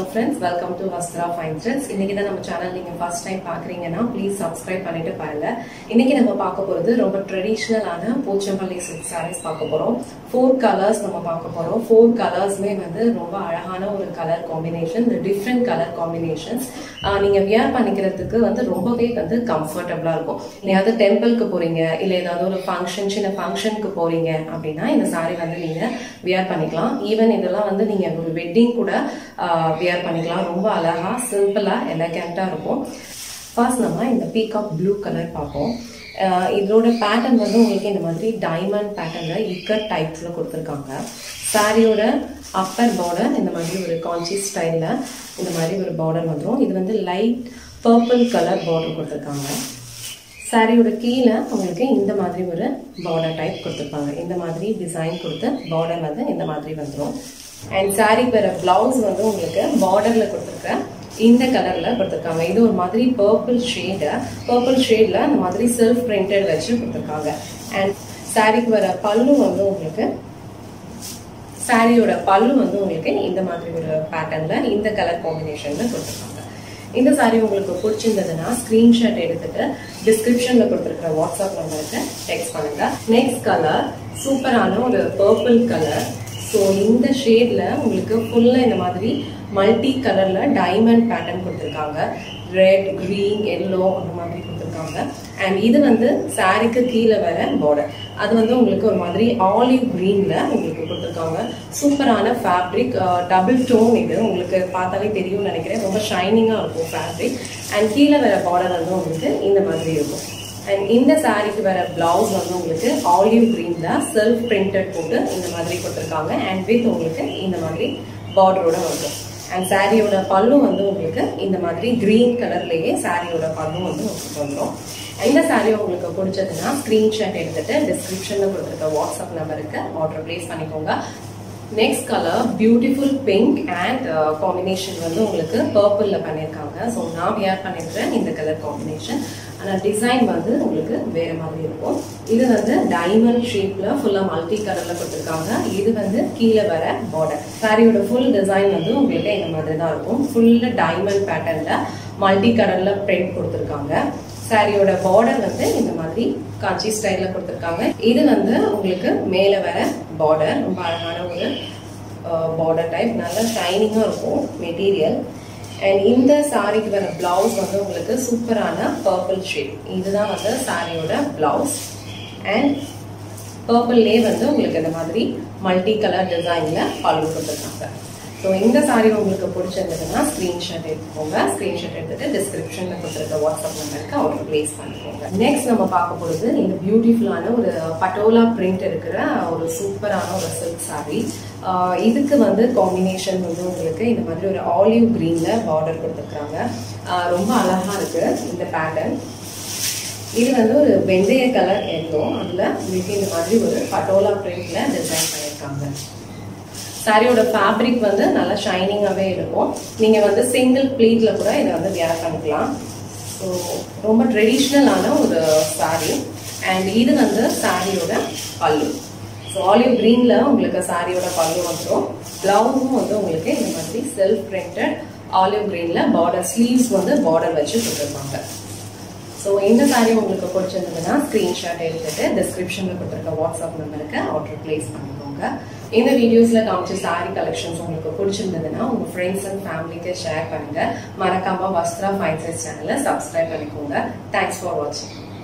friends welcome to Vastra fine threads இன்னைக்கு தான் நம்ம சேனல் நீங்க ஃபர்ஸ்ட் டைம் பாக்குறீங்கன்னா ப்ளீஸ் சப்ஸ்கிரைப் பண்ணிட்டு பாருங்க இன்னைக்கு நம்ம பார்க்க போறது ரொம்ப ட்ரெடிஷ்னலான போச்சம்பள்ளி சில்க் சாரீஸ் பார்க்க போறோம் ஃபோர் கலர்ஸ் நம்ம பார்க்க போறோம் ஃபோர் கலர்ஸ்மே வந்து ரொம்ப அழகான ஒரு colour combination different colour combinations நீங்க வியர் பண்ணிக்கிறதுக்கு வந்து ரொம்பவே வந்து கம்ஃபர்டபுளா இருக்கும் நீங்க டெம்பிளுக்கு போறீங்க இல்ல ஏதாவது ஒரு ஃபங்க்ஷன் சின்ன ஃபங்க்ஷனுக்கு போறீங்க அப்படின்னா இந்த சாரி வந்து நீங்க வியர் பண்ணிக்கலாம் ஈவன் இதெல்லாம் வந்து நீங்க ஒரு வெட்டிங் கூட வியர் பண்ணிக்கலாம் ரொம்ப அழகா சிம்பிளா எலகண்டா இருக்கும் ஃபர்ஸ்ட் நம்ம இந்த பீகாக் ப்ளூ கலர் பார்ப்போம் ஆஹ் இதோட பேட்டர்ன் வந்து உங்களுக்கு இந்த மாதிரி டைமண்ட் பேட்டர்ன்ல இக்கட் டைப்ஸ்ல கொடுத்துருக்காங்க சாரியோட அப்பர் பார்டர் இந்த மாதிரி ஒரு கான்சி ஸ்டைல்ல இந்த மாதிரி ஒரு பார்டர் வந்துடும் இது வந்து லைட் பர்பிள் கலர் பார்டர் கொடுத்துருக்காங்க சாரியோட கீழே உங்களுக்கு இந்த மாதிரி ஒரு பார்டர் டைப் கொடுத்துருப்பாங்க இந்த மாதிரி டிசைன் கொடுத்து பார்டர் வந்து இந்த மாதிரி வந்துடும் அண்ட் சாரி பெற பிளவுஸ் வந்து உங்களுக்கு பார்டர்ல கொடுத்துருக்க இந்த கலர்ல கொடுத்துருக்காங்க இது ஒரு மாதிரி பர்பிள் ஷேடு பர்பிள் ஷேட்ல இந்த மாதிரி செல்ஃப் பிரிண்டட் வச்சு கொடுத்துருக்காங்க அண்ட் சாரிக்கு வர பல்லு வந்து உங்களுக்கு சாரியோட பல்லு வந்து உங்களுக்கு இந்த மாதிரி ஒரு பேட்டர்ன்ல இந்த கலர் காம்பினேஷன்ல கொடுத்துருக்காங்க இந்த சாரி உங்களுக்கு பிடிச்சிருந்ததுன்னா ஸ்கிரீன்ஷாட் எடுத்துட்டு டிஸ்கிரிப்ஷன்ல கொடுத்துருக்கிற வாட்ஸ்அப் நம்பருக்கு டெக்ஸ்ட் பண்ணுங்க நெக்ஸ்ட் கலர் சூப்பரான ஒரு பர்பிள் கலர் ஸோ இந்த ஷேட்ல உங்களுக்கு ஃபுல்லா இந்த மாதிரி மல்டி கலர்ல டைமண்ட் பேட்டர்ன் கொடுத்துருக்காங்க ரெட் கிரீன் எல்லோ அந்த மாதிரி கொடுத்துருக்காங்க அண்ட் இது வந்து சாரிக்கு கீழே வர பார்டர் அது வந்து உங்களுக்கு ஒரு மாதிரி ஆலிவ் கிரீன்ல உங்களுக்கு கொடுத்துருக்காங்க சூப்பரான ஃபேப்ரிக் டபுள் டோன் இது உங்களுக்கு பார்த்தாலே தெரியும்னு நினைக்கிறேன் ரொம்ப ஷைனிங்காக இருக்கும் ஃபேப்ரிக் அண்ட் கீழே வர பார்டர் வந்து உங்களுக்கு இந்த மாதிரி இருக்கும் அண்ட் இந்த சாரிக்கு வர பிளவுஸ் வந்து உங்களுக்கு ஆலிவ் கிரீன்ல செல்ஃப் பிரிண்டட் போட்டு இந்த மாதிரி கொடுத்துருக்காங்க அண்ட் வித் உங்களுக்கு இந்த மாதிரி பார்டரோட வரும் அண்ட் சாரியோட பல்லு வந்து உங்களுக்கு இந்த மாதிரி கிரீன் கலர்லயே சாரியோட பல்லு வந்து உங்களுக்கு வந்துடும் இந்த சாரி உங்களுக்கு பிடிச்சதுன்னா ஸ்கிரீன்ஷாட் எடுத்துட்டு டிஸ்கிரிப்ஷன்ல கொடுத்துருக்க வாட்ஸ்அப் நம்பருக்கு ஆர்டர் பிளேஸ் பண்ணிக்கோங்க next colour beautiful pink and combination வந்து உங்களுக்கு பர்பிளில் பண்ணியிருக்காங்க ஸோ நான் வியர் பண்ணியிருக்கிறேன் இந்த கலர் காம்பினேஷன் ஆனால் டிசைன் வந்து உங்களுக்கு வேற மாதிரி இருக்கும் இது வந்து டைமண்ட் ஷேப்ல ஃபுல்லாக மல்டி கலரில் கொடுத்துருக்காங்க இது வந்து கீழே வர பார்டர் சாரியோட ஃபுல் டிசைன் வந்து உங்களுக்கு இந்த மாதிரி தான் இருக்கும் ஃபுல்லாக டைமண்ட் பேட்டர்னில் மல்டி கலரில் பிரிண்ட் கொடுத்துருக்காங்க சாரியோட பார்டர் வந்து இந்த மாதிரி காஞ்சி ஸ்டைல்ல கொடுத்துருக்காங்க இது வந்து உங்களுக்கு மேல வர பார்டர் ரொம்ப அழகான ஒரு பார்டர் டைப் நல்லா ஷைனிங்காக இருக்கும் மெட்டீரியல் அண்ட் இந்த சாரிக்கு வர பிளவுஸ் வந்து உங்களுக்கு சூப்பரான பர்பிள் ஷேட் இதுதான் வந்து சாரியோட பிளவுஸ் அண்ட் பர்பிள்லே வந்து உங்களுக்கு இந்த மாதிரி மல்டி கலர் டிசைன்ல பல்லு கொடுத்துருக்காங்க ஸோ இந்த சாரி உங்களுக்கு பிடிச்சிருந்ததுன்னா ஸ்க்ரீன்ஷாட் எடுத்துக்கோங்க ஸ்க்ரீன்ஷாட் எடுத்துட்டு டிஸ்கிரிப்ஷன்ல கொடுத்துருக்க வாட்ஸ்அப் நம்பருக்கு அவங்க பிளேஸ் பண்ணிக்கோங்க நெக்ஸ்ட் நம்ம பார்க்க போகிறது இந்த பியூட்டிஃபுல்லான ஒரு பட்டோலா பிரிண்ட் இருக்கிற ஒரு சூப்பரான ஒரு சில்க் சாரி இதுக்கு வந்து காம்பினேஷன் வந்து உங்களுக்கு இந்த மாதிரி ஒரு ஆலிவ் கிரீன்ல பார்டர் கொடுத்துருக்காங்க ரொம்ப அழகா இருக்கு இந்த பேட்டர்ன் இது வந்து ஒரு வெந்தய கலர் எல்லோ அதுல உங்களுக்கு இந்த மாதிரி ஒரு பட்டோலா பிரிண்ட்ல டிசைன் பண்ணியிருக்காங்க சாரியோட ஃபேப்ரிக் வந்து நல்லா ஷைனிங்காகவே இருக்கும் நீங்கள் வந்து சிங்கிள் ப்ளீட்ல கூட இதை வந்து வியர் பண்ணிக்கலாம் ஸோ ரொம்ப ட்ரெடிஷ்னலான ஒரு சாரி அண்ட் இது வந்து சாரியோட பல்லு ஸோ ஆலிவ் க்ரீனில் உங்களுக்கு சாரியோட பல்லு வந்துடும் ப்ளவுஸும் வந்து உங்களுக்கு இந்த மாதிரி செல்ஃப் பிரிண்டட் ஆலிவ் க்ரீனில் பார்டர் ஸ்லீவ்ஸ் வந்து பார்டர் வச்சு கொடுத்துருப்பாங்க ஸோ இந்த சாரி உங்களுக்கு பிடிச்சிருந்ததுன்னா ஸ்க்ரீன்ஷாட் எடுத்துட்டு டிஸ்கிரிப்ஷனில் கொடுத்துருக்க வாட்ஸ்அப் நம்பருக்கு ஆர்டர் பிளேஸ் பண்ணிக்கோங்க இந்த வீடியோஸில் காமிச்ச சாரி கலெக்ஷன்ஸ் உங்களுக்கு பிடிச்சிருந்ததுன்னா உங்கள் ஃப்ரெண்ட்ஸ் அண்ட் ஃபேமிலிக்கு ஷேர் பண்ணுங்க மறக்காம வஸ்த்ரா ஃபைன் சைஸ் சேனலை சப்ஸ்கிரைப் பண்ணிக்கோங்க தேங்க்ஸ் ஃபார் வாட்சிங்